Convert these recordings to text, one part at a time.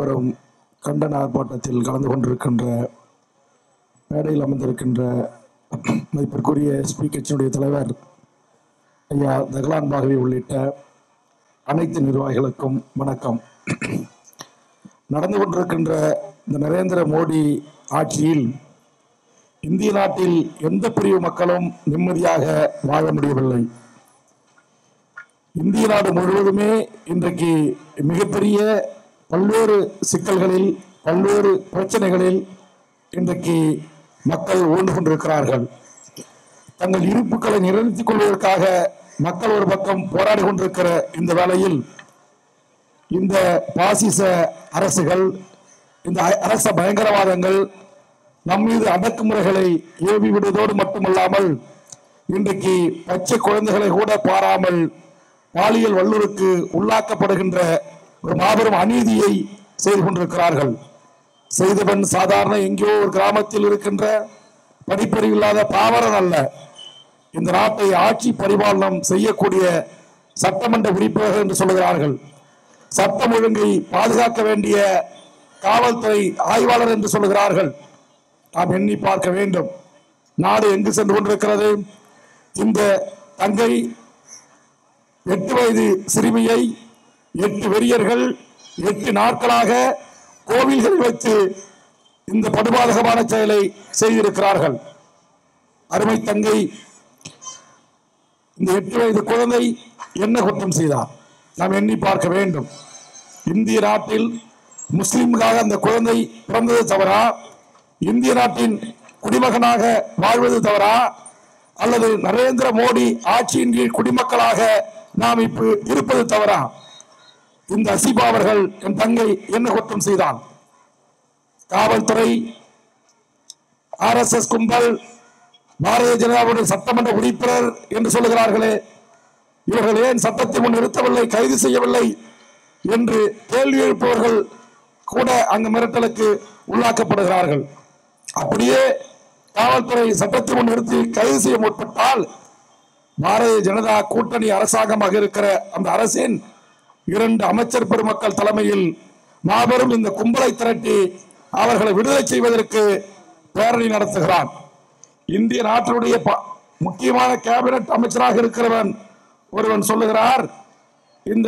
மாபெரும் கண்டன ஆர்ப்பாட்டத்தில் கலந்து கொண்டிருக்கின்ற மேடையில் அமர்ந்திருக்கின்ற மதிப்பிற்குரிய எஸ்பி கட்சியினுடைய தலைவர் ஐயா தகலான் பாகவி உள்ளிட்ட அனைத்து நிர்வாகிகளுக்கும் வணக்கம் நடந்து கொண்டிருக்கின்ற இந்த நரேந்திர மோடி ஆட்சியில் இந்திய நாட்டில் எந்த பிரிவு மக்களும் நிம்மதியாக வாழ முடியவில்லை இந்திய நாடு முழுவதுமே இன்றைக்கு மிகப்பெரிய பல்வேறு சிக்கல்களில் பல்வேறு பிரச்சனைகளில் இன்றைக்கு மக்கள் ஊழ்ந்து கொண்டிருக்கிறார்கள் தங்கள் இருப்புகளை நிர்ணயித்துக் கொள்வதற்காக மக்கள் ஒரு பக்கம் போராடி கொண்டிருக்கிற இந்த வேளையில் இந்த பாசிச அரசுகள் இந்த அ- அரச பயங்கரவாதங்கள் நம் மீது அடக்குமுறைகளை ஏவி விடுவதோடு மட்டுமல்லாமல் இன்றைக்கு பச்சை குழந்தைகளை கூட பாராமல் பாலியல் வல்லுறுக்கு உள்ளாக்கப்படுகின்ற ஒரு மாபெரும் அநீதியை செய்து கொண்டிருக்கிறார்கள் செய்தவன் சாதாரண எங்கேயோ ஒரு கிராமத்தில் இருக்கின்ற படிப்பறிவு இல்லாத பாவரன் அல்ல இந்த நாட்டை ஆட்சி பரிபாலனம் செய்யக்கூடிய சட்டமன்ற உறுப்பினர்கள் என்று சொல்கிறார்கள் சட்டம் ஒழுங்கை பாதுகாக்க வேண்டிய காவல்துறை ஆய்வாளர் என்று சொல்கிறார்கள் நாம் எண்ணி பார்க்க வேண்டும் நாடு எங்கு சென்று கொண்டிருக்கிறது இந்த தங்கை எட்டு வயது சிறுமியை எட்டு வெறியர்கள் எட்டு நாட்களாக கோவில்களில் வைத்து இந்த படுபாதகமான செயலை செய்திருக்கிறார்கள் அருமை தங்கை இந்த எட்டு வயது குழந்தை என்ன குற்றம் செய்தார் நாம் எண்ணி பார்க்க வேண்டும் இந்திய நாட்டில் முஸ்லிம்களாக அந்த குழந்தை பிறந்தது தவறா இந்திய நாட்டின் குடிமகனாக வாழ்வது தவறா அல்லது நரேந்திர மோடி ஆட்சியின் கீழ் குடிமக்களாக நாம் இப்ப இருப்பது தவறா இந்த அசிபா அவர்கள் என் தங்கை என்ன குற்றம் செய்தான் காவல்துறை ஆர்எஸ்எஸ் கும்பல் பாரதிய ஜனதாவுடைய சட்டமன்ற உறுப்பினர் என்று சொல்லுகிறார்களே இவர்கள் ஏன் சட்டத்தை முன் நிறுத்தவில்லை கைது செய்யவில்லை என்று கேள்வி எழுப்பவர்கள் கூட அங்கு மிரட்டலுக்கு உள்ளாக்கப்படுகிறார்கள் அப்படியே காவல்துறை சட்டத்தை முன் நிறுத்தி கைது செய்ய முற்பட்டால் பாரதிய ஜனதா கூட்டணி அரசாங்கமாக இருக்கிற அந்த அரசின் இரண்டு அமைச்சர் பெருமக்கள் தலைமையில் மாபெரும் இந்த கும்பலை திரட்டி அவர்களை விடுதலை செய்வதற்கு பேரணி நடத்துகிறான் இந்திய நாட்டினுடைய ப- முக்கியமான கேபினட் அமைச்சராக இருக்கிறவன் ஒருவன் சொல்லுகிறார் இந்த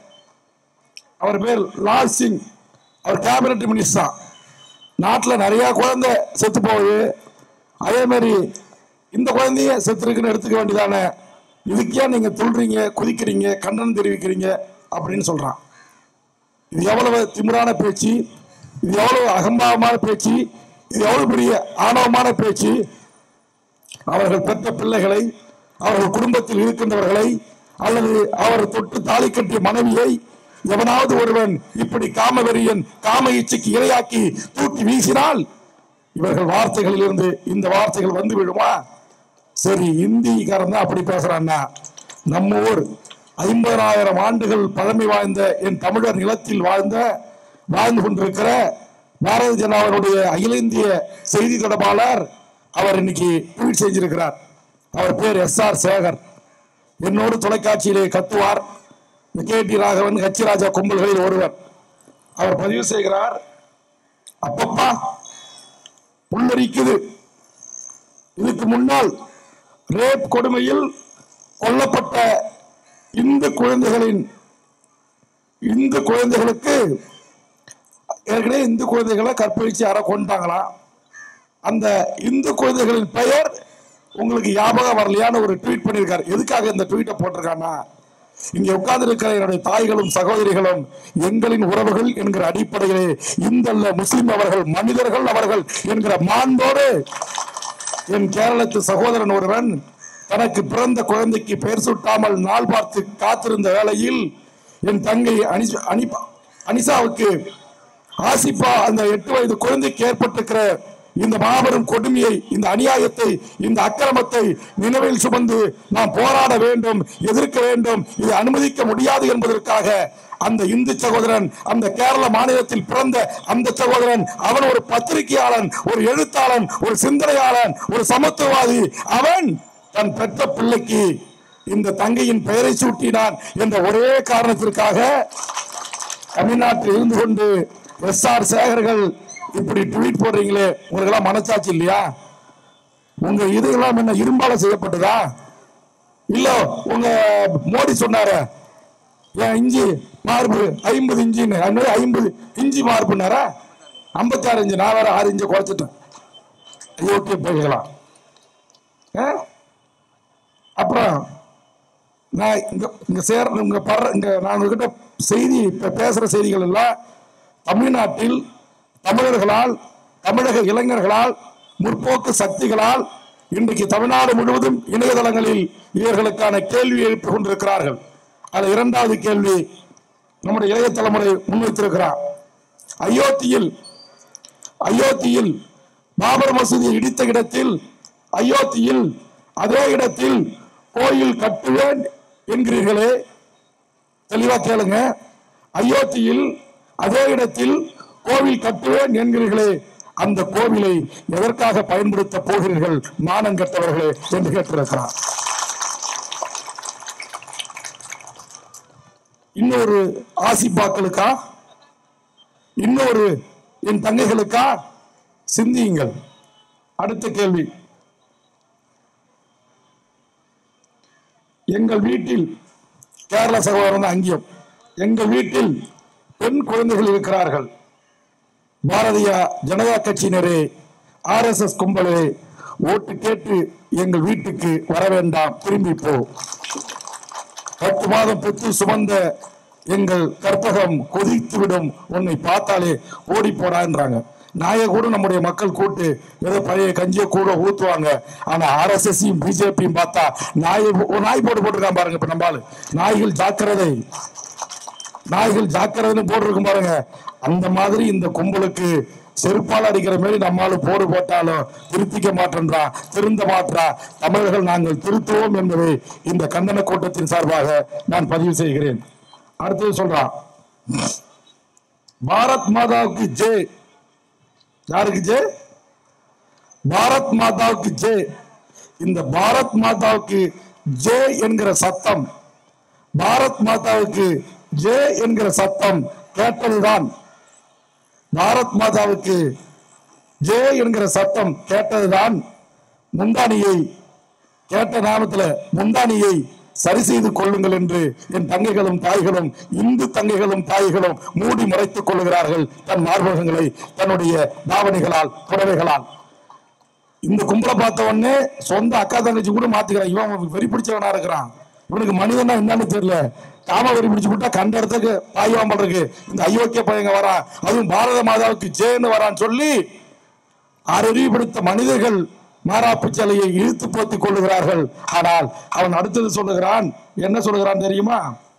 அவர் பேர் லால் சிங் அவர் கேபினட் மினிஸ்டர் நாட்டில் நிறைய குழந்தை செத்து போகுது அதே மாதிரி இந்த குழந்தைய செத்துருக்குன்னு எடுத்துக்க வேண்டியதானே இதுக்கே நீங்க துள்றீங்க குதிக்கிறீங்க கண்டனம் தெரிவிக்கிறீங்க அப்படின்னு சொல்றான் இது எவ்வளவு திமிரான பேச்சு இது எவ்வளவு அகம்பாவமான பேச்சு இது எவ்வளவு பெரிய ஆணவமான பேச்சு அவர்கள் பெற்ற பிள்ளைகளை அவர்கள் குடும்பத்தில் இருக்கின்றவர்களை அல்லது அவர் தொட்டு தாலி கட்டிய மனைவியை எவனாவது ஒருவன் இப்படி காமவெறியன் காம இச்சைக்கு இரையாக்கி தூக்கி வீசினால் இவர்கள் வார்த்தைகளில் இருந்து இந்த வார்த்தைகள் வந்து விடுமா சரி இந்திக்காரன் தான் அப்படி பேசுறான்னா நம்ம ஊர் ஐம்பதாயிரம் ஆண்டுகள் பழமை வாய்ந்த என் தமிழர் நிலத்தில் வாழ்ந்த வாழ்ந்து கொண்டிருக்கிற பாரதிய ஜனதாவினுடைய அகில இந்திய செய்தி தொடர்பாளர் அவர் இன்னைக்கு ட்வீட் செஞ்சிருக்கிறார் அவர் பேர் எஸ் ஆர் சேகர் என்னோடு தொலைக்காட்சியிலே கத்துவார் இந்த K T Raghavan H Raja கும்பல்களில் ஒருவர் அவர் பதிவு செய்கிறார் அப்பப்பா புல்லரிக்குது இதுக்கு முன்னால் ரேப் கொடுமையில் கொல்லப்பட்ட இந்து குழந்தைகளின் இந்து குழந்தைகளுக்கு ஏற்கனவே இந்து குழந்தைகளை கற்பழிச்சு யாரோ கொண்டாங்களாம் அந்த இந்து குழந்தைகளின் பெயர் உங்களுக்கு ஞாபகம் வரலையான்னு ஒரு ட்வீட் பண்ணியிருக்காரு எதுக்காக இந்த ட்வீட்டை போட்டிருக்கானா இங்க உட்கார்ந்து இருக்கிற என்னுடைய தாய்களும் சகோதரிகளும் எங்களின் உறவுகள் என்கிற அடிப்படையிலே இந்தல்ல முஸ்லிம் அவர்கள் மனிதர்கள் அவர்கள் என்கிற மாண்போடு என் கேரளத்து சகோதரன் ஒருவன் தனக்கு பிறந்த குழந்தைக்கு பெயர் சூட்டாமல் நாள் பார்த்து காத்திருந்த வேளையில் என் தங்கை அனிஸ் அனிபா அனிசாவுக்கு ஆசிப்பா அந்த எட்டு வயது குழந்தைக்கு ஏற்பட்டிருக்கிற இந்த மாபெரும் கொடுமையை இந்த அநியாயத்தை இந்த அக்கிரமத்தை நினைவில் சுமந்து நாம் போராட வேண்டும் எதிர்க்க வேண்டும் இதை அனுமதிக்க முடியாது என்பதற்காக அந்த இந்து சகோதரன் அந்த கேரள மாநிலத்தில் பிறந்த அந்த சகோதரன் அவன் ஒரு பத்திரிகையாளன் ஒரு எழுத்தாளன் ஒரு சிந்தனையாளன் ஒரு சமத்துவவாதி அவன் தன் பெற்ற பிள்ளைக்கு இந்த தங்கையின் பெயரை சூட்டினான் என்ற ஒரே காரணத்திற்காக தமிழ்நாட்டில் இருந்து கொண்டு எஸ் ஆர் சேகர்கள் இப்படி ட்வீட் போடுறீங்களே உங்களுக்கெல்லாம் மனசாட்சி இல்லையா உங்க இதெல்லாம் என்ன இரும்பால செய்யப்பட்டதா இல்ல உங்க மோடி சொன்னாரு என் இஞ்சி மார்பு ஐம்பது இன்ச்சின்னு அது மாதிரி ஐம்பது இஞ்சி மார்புனாரா ஐம்பத்தி ஆறு இன்ச்சு நான் வேற ஆறு இன்ச்சு குறைச்சிட்டேன் ஓகே போய்க்கலாம் ஆ? அப்புறம் நான் இங்க இங்க சேர இங்க படுற இங்க நான் உங்ககிட்ட செய்தி இப்ப பேசுற செய்திகள் எல்லாம் தமிழ்நாட்டில் தமிழர்களால் தமிழக இளைஞர்களால் முற்போக்கு சக்திகளால் இன்றைக்கு தமிழ்நாடு முழுவதும் இணையதளங்களில் இவர்களுக்கான கேள்வி எழுப்பி கொண்டிருக்கிறார்கள் அது இரண்டாவது கேள்வி நம்முடைய இளைய தலைமுறை முன்வைத்திருக்கிறார் அயோத்தியில் அயோத்தியில் பாபர் மசூதியை இடித்த இடத்தில் அயோத்தியில் அதே இடத்தில் கோயில் கட்டுவேன் என்கிறீர்களே தெளிவா கேளுங்க அயோத்தியில் அதே இடத்தில் கோவில் கட்டுவேன் என்கிறீர்களே அந்த கோவிலை எதற்காக பயன்படுத்த போகிறீர்கள் மானம் கெட்டவர்களே என்று கேட்டிருக்கிறார் இன்னொரு ஆசிப்பாக்களுக்கா இன்னொரு என் தங்கைகளுக்கா சிந்தியுங்கள் அடுத்த கேள்வி எங்கள் வீட்டில் கேரள சகோதரன் தான் அங்கேயும் எங்கள் வீட்டில் பெண் குழந்தைகள் இருக்கிறார்கள் பாரதிய ஜனதா கட்சியினரே ஆர்எஸ்எஸ் கும்பலே ஓட்டு கேட்டு எங்கள் வீட்டுக்கு வர வேண்டாம் திரும்பி போ பத்து மாதம் பெற்று சுமந்த எங்கள் கற்பகம் கொதித்துவிடும் உன்னை பார்த்தாலே ஓடி போடான்றாங்க நாயை கூட நம்முடைய மக்கள் கூட்டு ஏதோ பழைய கஞ்சியை கூட ஊத்துவாங்க ஆனா ஆர்எஸ்எஸ்ஸையும் பிஜேபியும் பார்த்தா நாயை ஒரு நாய் போட்டு போட்டிருக்கான் பாருங்க இப்ப நம்மால் நாய்கள் ஜாக்கிரதை நாய்கள் ஜாக்கிரதைன்னு போட்டிருக்கும் பாருங்க அந்த மாதிரி இந்த கும்பலுக்கு செருப்பால் அடிக்கிற மாதிரி நம்மால போடு போட்டாலும் திருத்திக்க மாட்டேன்றான் திருந்த மாற்றா தமிழர்கள் நாங்கள் திருத்துவோம் என்பதை இந்த கண்டன கூட்டத்தின் சார்பாக நான் பதிவு செய்கிறேன் அடுத்தது சொல்றான் பாரத் மாதாவுக்கு ஜெய் யாருக்கு ஜெய் பாரத் மாதாவுக்கு ஜெய் இந்த பாரத் மாதாவுக்கு ஜெய் என்கிற சத்தம் பாரத் மாதாவுக்கு ஜெய் என்கிற சத்தம் கேட்டதுதான் பாரத் மாதாவுக்கு ஜெய் என்கிற சத்தம் கேட்டதுதான் முந்தானியை கேட்ட நாமத்துல முந்தானியை சரி செய்து கொள்ளுங்கள் என்று என் தங்கைகளும் தாய்களும் இந்து தங்கைகளும் தாய்களும் மூடி மறைத்துக் கொள்ளுகிறார்கள் தன் மார்பகங்களை தன்னுடைய தாவணிகளால் புடவைகளால் இந்த கும்பலை பார்த்த உடனே சொந்த அக்கா தங்கச்சி கூட மாத்திக்கிறான் இவன் வெறி பிடிச்சவனா இருக்கிறான் இவனுக்கு மனிதனா என்னன்னு தெரியல காம வெறி பிடிச்சு விட்டா கண்ட இடத்துக்கு பாய்வான் பண்றதுக்கு இந்த அயோக்கிய பையங்க வரான் அதுவும் பாரத மாதாவுக்கு ஜெயன்னு வரான்னு சொல்லி அறிவுபடுத்த மனிதர்கள் மாறாப்பு சிலையை இழுத்து போத்திக் கொள்ளுகிறார்கள் ஆனால் அவன் அடுத்தது சொல்லுகிறான் என்ன சொல்லுகிறான் தெரியுமா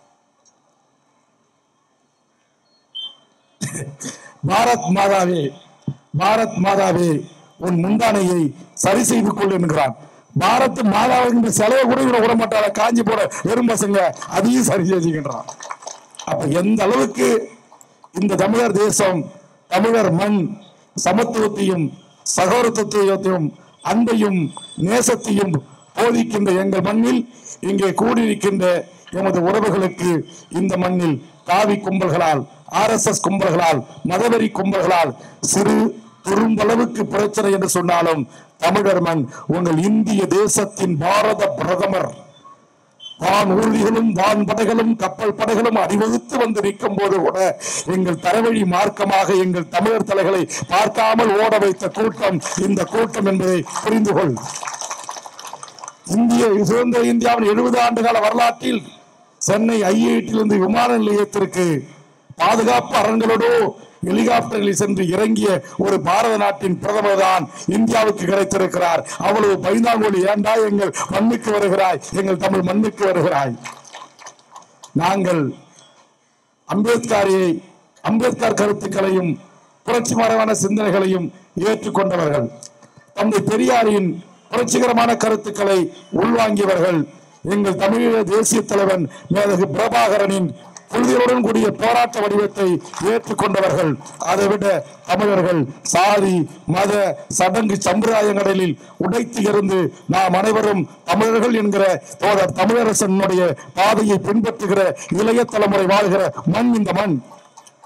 பாரத் மாதாவே பாரத் மாதாவே உன் முந்தானையை சரி செய்து கொள் என்கிறான் பாரத் மாதாவின் சிலையை கூட இவரை விட மாட்டார காஞ்சி போற வெறும் பசங்க அதையும் சரி செஞ்சுக்கின்றான் அப்ப எந்த அளவுக்கு இந்த தமிழர் தேசம் தமிழர் மண் சமத்துவத்தையும் சகோதரத்துவத்தையும் அன்பையும் நேசத்தையும் போதிக்கின்ற எங்கள் மண்ணில் இங்கே கூடியிருக்கின்ற எமது உறவுகளுக்கு இந்த மண்ணில் காவி கும்பல்களால் ஆர்எஸ்எஸ் கும்பல்களால் மதவெறி கும்பல்களால் சிறு துரும்பளவுக்கு பிரச்சனை என்று சொன்னாலும் தமிழர் மண் உங்கள் இந்திய தேசத்தின் பாரத பிரதமர் வான் ஊர்திகளும் வான் படைகளும் கப்பல் படைகளும் அணிவகுத்து வந்து நிற்கும் போது கூட எங்கள் தரவழி மார்க்கமாக எங்கள் தமிழர் தலைகளை பார்க்காமல் ஓட வைத்த கூட்டம் இந்த கூட்டம் என்பதை புரிந்து கொள் இந்திய சுதந்திர இந்தியாவின் எழுபது ஆண்டு கால வரலாற்றில் சென்னை ஐஐடியிலிருந்து விமான நிலையத்திற்கு பாதுகாப்பு அரண்களோடு ஹெலிகாப்டரில் சென்று இறங்கிய ஒரு பாரத நாட்டின் பிரதமர் தான் இந்தியாவுக்கு கிடைத்திருக்கிறார் அவ்வளவு பைந்தாங்கோலி ஏண்டா எங்கள் மண்ணுக்கு வருகிறாய் எங்கள் தமிழ் மண்ணுக்கு வருகிறாய் நாங்கள் அம்பேத்கரை அம்பேத்கர் கருத்துக்களையும் புரட்சிகரமான சிந்தனைகளையும் ஏற்றுக்கொண்டவர்கள் தந்தை பெரியாரின் புரட்சிகரமான கருத்துக்களை உள்வாங்கியவர்கள் எங்கள் தமிழீழ தேசிய தலைவன் மேதகு பிரபாகரனின் கொள்கையுடன் கூடிய போராட்ட வடிவத்தை ஏற்றுக்கொண்டவர்கள் அதை விட தமிழர்கள் சாதி மத சடங்கு சம்பிரதாயங்களில் உடைத்து இருந்து நாம் அனைவரும் தமிழர்கள் என்கிற தோழர் தமிழரசனுடைய பாதையை பின்பற்றுகிற இளைய தலைமுறை வாழ்கிற மண் இந்த மண்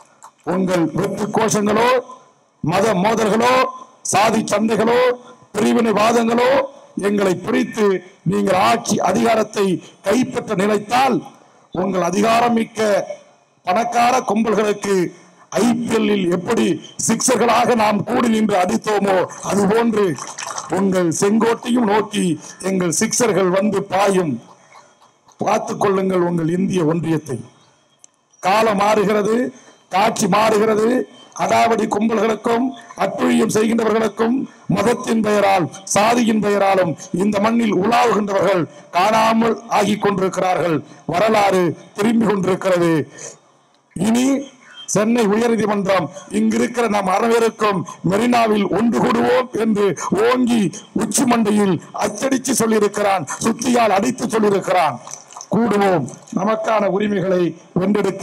உங்கள் வெற்று கோஷங்களோ மத மோதல்களோ சாதி சண்டைகளோ பிரிவினைவாதங்களோ எங்களை பிரித்து நீங்கள் ஆட்சி அதிகாரத்தை கைப்பற்ற நினைத்தால் உங்கள் அதிகாரம் மிக்க பணக்கார கும்பல்களுக்கு ஐபிஎல்லில் எப்படி சிக்ஸர்களாக நாம் கூடி நின்று அடித்தோமோ அதுபோன்று உங்கள் செங்கோட்டையும் நோக்கி எங்கள் சிக்ஸர்கள் வந்து பாயும் பார்த்துக் கொள்ளுங்கள் உங்கள் இந்திய ஒன்றியத்தை காலம் மாறுகிறது காட்சி மாறுகிறது அடாவடி கும்பல்களுக்கும் அட்டுழியம் செய்கின்றவர்களுக்கும் மதத்தின் பெயரால் சாதியின் பெயராலும் இந்த மண்ணில் உலாவுகின்றவர்கள் காணாமல் ஆகிக் கொண்டிருக்கிறார்கள் வரலாறு திரும்பி கொண்டிருக்கிறது இனி சென்னை உயர்நீதிமன்றம் இங்கிருக்கிற நம் அனைவருக்கும் மெரினாவில் ஒன்று கூடுவோம் என்று ஓங்கி உச்சி மண்டையில் அச்சடித்து சொல்லியிருக்கிறான் சுத்தியால் அடித்து சொல்லியிருக்கிறான் கூடுவோம் நமக்கான உரிமைகளை வென்றெடுக்க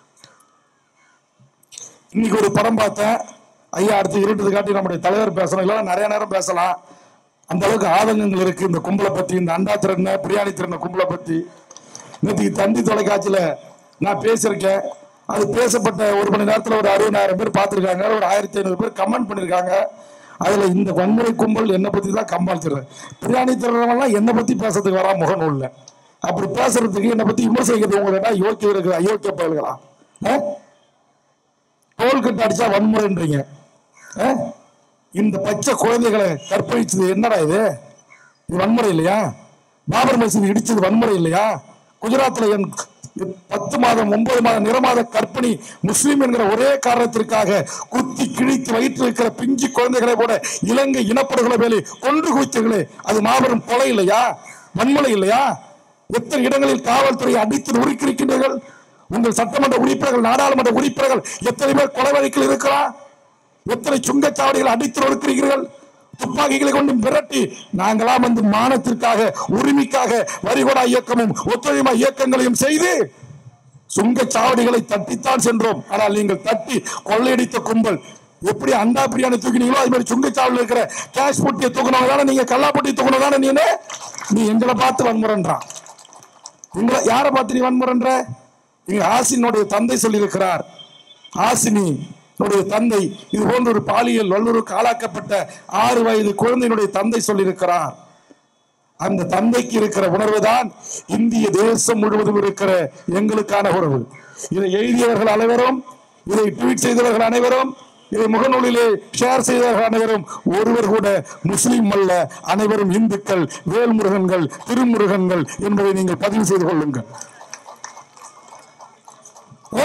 இன்னைக்கு ஒரு படம் பார்த்தேன் ஐயா அடுத்து இருட்டது காட்டி நம்முடைய தலைவர் பேசணும் இல்லைன்னா நிறைய நேரம் பேசலாம் அந்த அளவுக்கு ஆதங்கங்கள் இருக்கு இந்த கும்பலை பத்தி இந்த அண்டா திறன பிரியாணி திறன கும்பலை பத்தி நேற்றுக்கு தந்தி தொலைக்காட்சியில நான் பேசியிருக்கேன் அது பேசப்பட்ட ஒரு மணி நேரத்துல ஒரு அறுபதாயிரம் பேர் பார்த்திருக்காங்க ஒரு ஆயிரத்தி ஐநூறு பேர் கமெண்ட் பண்ணிருக்காங்க அதுல இந்த வன்முறை கும்பல் என்னை பத்தி தான் கம்பாளிச்சிடுறேன் பிரியாணி திறனவெல்லாம் என்னை பத்தி பேசுறதுக்கு வரா முகநூல்ல அப்படி பேசுறதுக்கு என்னை பத்தி விமர்சிக்கிறது உங்கள்கிட்ட யோக்கியம் இருக்குது அயோக்கிய பயல்களா ஆ? தோல் கட்டு அடிச்சா வன்முறைன்றீங்க ஆ? இந்த பச்சை குழந்தைகளை கற்பழிச்சது என்னடா இது இது வன்முறை இல்லையா பாபர் மசீது இடிச்சது வன்முறை இல்லையா குஜராத்ல என் பத்து மாதம் ஒன்பது மாதம் நிறமாத கற்பிணி முஸ்லீம் என்கிற ஒரே காரணத்திற்காக குத்தி கிழித்து வயிற்றில் இருக்கிற பிஞ்சு குழந்தைகளை போல இலங்கை இனப்படுகொலை வேலை கொன்று குவித்தீர்களே அது மாபெரும் கொலை இல்லையா வன்முறை இல்லையா எத்தனை இடங்களில் காவல்துறை அடித்து நொறுக்கியிருக்கின்றீர்கள் உங்கள் சட்டமன்ற உறுப்பினர்கள் நாடாளுமன்ற உறுப்பினர்கள் எத்தனை பேர் கொலை வழக்கில் இருக்கிறார் எத்தனை சுங்கச்சாவடிகள் அடித்து நொறுக்கிறீர்கள் துப்பாக்கிகளை கொண்டு மிரட்டி நாங்களாம் வந்து மானத்திற்காக உரிமைக்காக வரிகொடா இயக்கமும் ஒத்துழைமா இயக்கங்களையும் செய்து சுங்கச்சாவடிகளை தட்டித்தான் சென்றோம் ஆனால் நீங்கள் தட்டி கொள்ளையடித்த கும்பல் எப்படி அண்டா பிரியாணி தூக்கினீங்களோ அது மாதிரி சுங்கச்சாவடியில் இருக்கிற கேஷ் பொட்டியை தூக்கினவங்க தானே நீங்க கல்லாப்பட்டி தூக்கினது தானே நீ நீ எங்களை பார்த்து வன்முறைன்றான் உங்களை யாரை பார்த்து நீ வன்முறைன்ற இங்க ஆசினுடைய தந்தை சொல்லியிருக்கிறார் ஆசினி என்னுடைய தந்தை இது போன்ற ஒரு பாலியல் வல்லுறவுக்கு ஆளாக்கப்பட்ட ஆறு வயது குழந்தையினுடைய தந்தை சொல்லியிருக்கிறார் அந்த தந்தைக்கு இருக்கிற உணர்வு தான் இந்திய தேசம் முழுவதும் இருக்கிற எங்களுக்கான உறவு இதை எழுதியவர்கள் அனைவரும் இதை ட்வீட் செய்தவர்கள் அனைவரும் இதை முகநூலிலே ஷேர் செய்தவர்கள் அனைவரும் ஒருவர் கூட முஸ்லிம் அல்ல அனைவரும் இந்துக்கள் வேல்முருகன்கள் திருமுருகன்கள் என்பதை நீங்கள் பதிவு செய்து கொள்ளுங்கள் ஆ?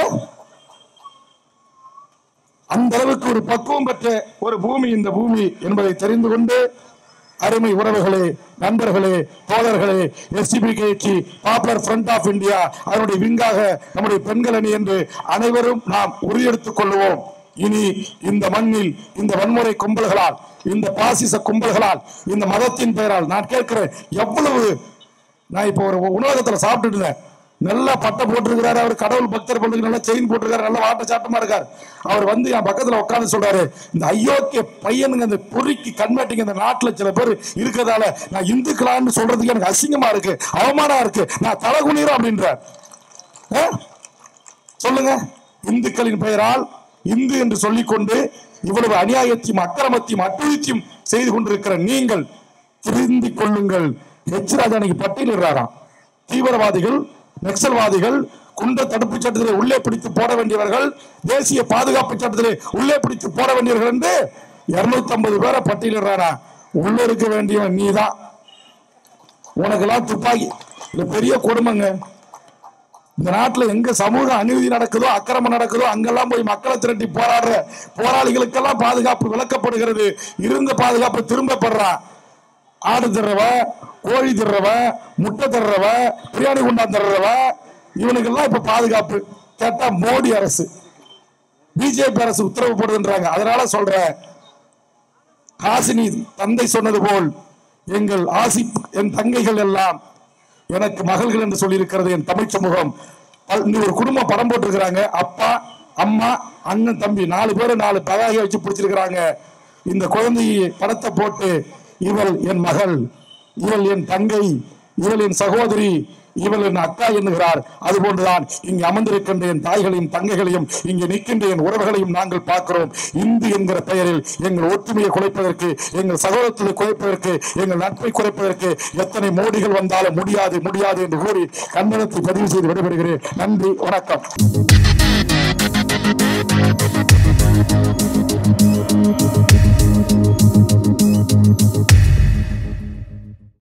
அந்த அளவுக்கு ஒரு பக்குவம் பெற்ற ஒரு பூமி இந்த பூமி என்பதை தெரிந்து கொண்டு அருமை உறவுகளே நண்பர்களே தோழர்களே எஸ்டிபி கட்சி பாப்புலர் ஃப்ரண்ட் ஆஃப் இந்தியா அதனுடைய விங்காக நம்முடைய பெண்கள் அணி என்று அனைவரும் நாம் உறுதியெடுத்துக் கொள்வோம் இனி இந்த மண்ணில் இந்த வன்முறை கும்பல்களால் இந்த பாசிச கும்பல்களால் இந்த மதத்தின் பெயரால் நான் கேட்கிறேன் எவ்வளவு நான் இப்போ ஒரு உணவகத்துல சாப்பிட்டுட்டு இருந்தேன் நல்லா பட்டை போட்டிருக்கிறாரு அவர் கடவுள் பக்தர் பண்ணுறது நல்லா செயின் போட்டிருக்காரு நல்லா வாட்ட சாட்டமா இருக்கார் அவர் வந்து என் பக்கத்துல உட்கார்ந்து சொல்றாரு இந்த அயோக்கிய பையனுங்க இந்த பொறிக்கு கண்மேட்டிங்க இந்த நாட்டுல சில பேர் இருக்கிறதால நான் இந்துக்களான்னு சொல்றதுக்கு எனக்கு அசிங்கமா இருக்கு அவமானம் இருக்கு நான் தலை குனிறேன் அப்படின்றார் ஆ? சொல்லுங்க இந்துக்களின் பெயரால் இந்து என்று சொல்லிக்கொண்டு இவ்வளவு அநியாயத்தையும் அக்கிரமத்தையும் அட்டுழித்தையும் செய்து கொண்டிருக்கிற நீங்கள் திருந்திக் கொள்ளுங்கள் எச் ராஜா அன்னைக்கு பட்டியலிடுறாராம் தீவிரவாதிகள் நக்சல்வாதிகள் குண்ட தடுப்பு சட்டத்திலே உள்ளே பிடித்து போட வேண்டியவர்கள் தேசிய பாதுகாப்பு சட்டத்திலே உள்ளே பிடித்து போட வேண்டியவர்கள் என்று இருநூத்தி ஐம்பது பேரை பட்டியலிடுறாரா உள்ள இருக்க வேண்டியவன் நீதான் உனக்கெல்லாம் துப்பாக்கி இது பெரிய கொடுமைங்க இந்த நாட்டுல எங்க சமூக அநீதி நடக்குதோ அக்கிரமம் நடக்குதோ அங்கெல்லாம் போய் மக்களை திரட்டி போராடுற போராளிகளுக்கெல்லாம் பாதுகாப்பு விளக்கப்படுகிறது இருந்த பாதுகாப்பு திரும்பப்படுறான் ஆடு தர்றவ கோழி தர்றவ முட்டை தர்றவ பிரியாணி குண்டான் தர்றவ இவனுக்கெல்லாம் இப்ப பாதுகாப்பு கேட்டா மோடி அரசு பிஜேபி அரசு உத்தரவு போடுதுன்றாங்க அதனால சொல்றேன் ஹாசினி தந்தை சொன்னது போல் எங்கள் ஆசி என் தங்கைகள் எல்லாம் எனக்கு மகள்கள் என்று சொல்லியிருக்கிறது என் தமிழ் சமூகம் பல்- இந்த ஒரு குடும்பம் படம் போட்டிருக்கிறாங்க அப்பா அம்மா அண்ணன் தம்பி நாலு பேர் நாலு பதாகை வச்சு பிடிச்சிருக்கிறாங்க இந்த குழந்தையை படத்தை போட்டு இவள் என் மகள் இவள் என் தங்கை இவள் என் சகோதரி இவள் என் அக்கா என்கிறார் அதுபோன்றுதான் இங்கு அமர்ந்திருக்கின்ற என் தாய்களையும் தங்கைகளையும் இங்கு நிற்கின்ற என் உறவுகளையும் நாங்கள் பார்க்கிறோம் இந்து என்கிற பெயரில் எங்கள் ஒற்றுமையை குறைப்பதற்கு எங்கள் சகோதரத்தை குறைப்பதற்கு எங்கள் நட்பை குறைப்பதற்கு எத்தனை மோடிகள் வந்தாலும் முடியாது முடியாது என்று கூறி கண்டனத்தை பதிவு செய்து விடைபெறுகிறேன் நன்றி வணக்கம்